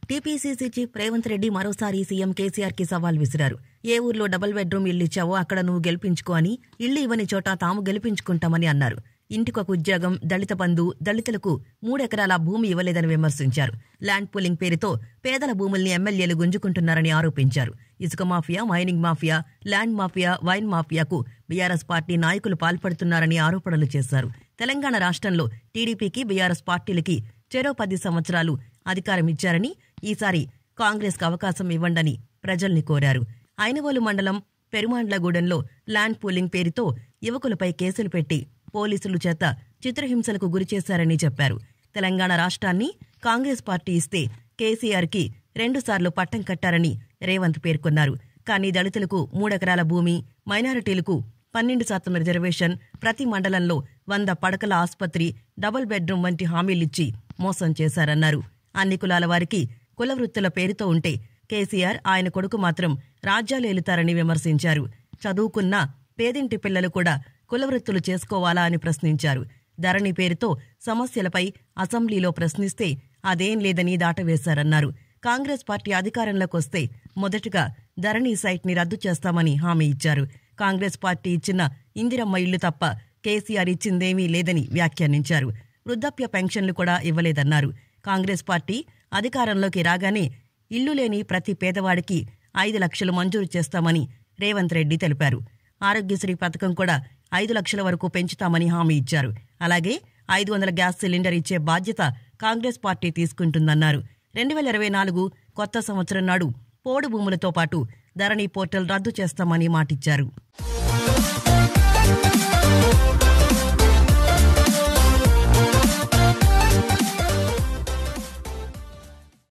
TPCC chief Revanth Reddy మరోసారి CM KCR కి సవాల్ విసిరారు ఏ ఊర్లో డబుల్ బెడ్రూమ్ ఇల్లు ఇచ్చావో అక్కడ నువ్వు గెలిపించుకో అని ఇల్లు ఇవ్వని చోట తాము గెలిపించుకుంటామని అన్నారు ఇంటికొక ఉద్యోగం దళిత బంధు దళితులకు మూడెకరాల భూమి ఇవ్వలేదని విమర్శించారు ల్యాండ్ పూలింగ్ పేరుతో పేదల భూముల్ని ఎమ్మెల్యేలు గుంజుకుంటున్నారని ఆరోపించారు ఇసుక mafia mining mafia land mafia wine మాఫియాకు బీఆర్ఎస్ పార్టీ నాయకులు పాల్పడుతున్నారని ఆరోపణలు చేశారు తెలంగాణ రాష్ట్రంలో టీడీపీకి బీఆర్ఎస్ పార్టీలకి చెరో పది సంవత్సరాలు అధికారం ఇచ్చారని ఈసారి కాంగ్రెస్కు అవకాశం ఇవ్వండని ప్రజల్ని కోరారు ఐనవోలు మండలం పెరుమాండ్లగూడెంలో ల్యాండ్ పూలింగ్ పేరుతో యువకులపై కేసులు పెట్టి పోలీసులు చేత చిత్రహింసలకు గురిచేశారని చెప్పారు తెలంగాణ రాష్ట్రాన్ని కాంగ్రెస్ పార్టీ ఇస్తే కేసీఆర్కి రెండుసార్లు పట్టం కట్టారని రేవంత్ పేర్కొన్నారు కానీ దళితులకు మూడెకరాల భూమి మైనారిటీలకు పన్నెండు శాతం రిజర్వేషన్ ప్రతి మండలంలో వంద పడకల ఆసుపత్రి డబుల్ బెడ్రూమ్ వంటి హామీలిచ్చి మోసం చేశారన్నారు అన్ని కులాల వారికి కుల వృత్తుల పేరుతో ఉంటే కేసీఆర్ ఆయన కొడుకు మాత్రం రాజ్యాలేలుతారని విమర్శించారు చదువుకున్న పేదింటి పిల్లలు కూడా కుల వృత్తులు చేసుకోవాలా అని ప్రశ్నించారు ధరణి పేరుతో సమస్యలపై అసెంబ్లీలో ప్రశ్నిస్తే అదేం లేదని దాటవేశారన్నారు కాంగ్రెస్ పార్టీ అధికారంలోకి వస్తే మొదటగా ధరణి సైట్ ని రద్దు చేస్తామని హామీ ఇచ్చారు కాంగ్రెస్ పార్టీ ఇచ్చిన ఇందిరమ్మ ఇల్లు తప్ప కేసీఆర్ ఇచ్చిందేమీ లేదని వ్యాఖ్యానించారు వృద్ధాప్య పెన్షన్లు కూడా ఇవ్వలేదన్నారు కాంగ్రెస్ పార్టీ అధికారంలోకి రాగానే ఇల్లు లేని ప్రతి పేదవాడికి ఐదు లక్షలు మంజూరు చేస్తామని రేవంత్ రెడ్డి తెలిపారు ఆరోగ్యశ్రీ పథకం కూడా ఐదు లక్షల వరకు పెంచుతామని హామీ ఇచ్చారు అలాగే ఐదు వందల గ్యాస్ సిలిండర్ ఇచ్చే బాధ్యత కాంగ్రెస్ పార్టీ తీసుకుంటుందన్నారు రెండు వేల ఇరవై నాలుగు కొత్త సంవత్సరం నాడు పోడు భూములతో పాటు ధరణి పోర్టల్ రద్దు చేస్తామని మాటిచ్చారు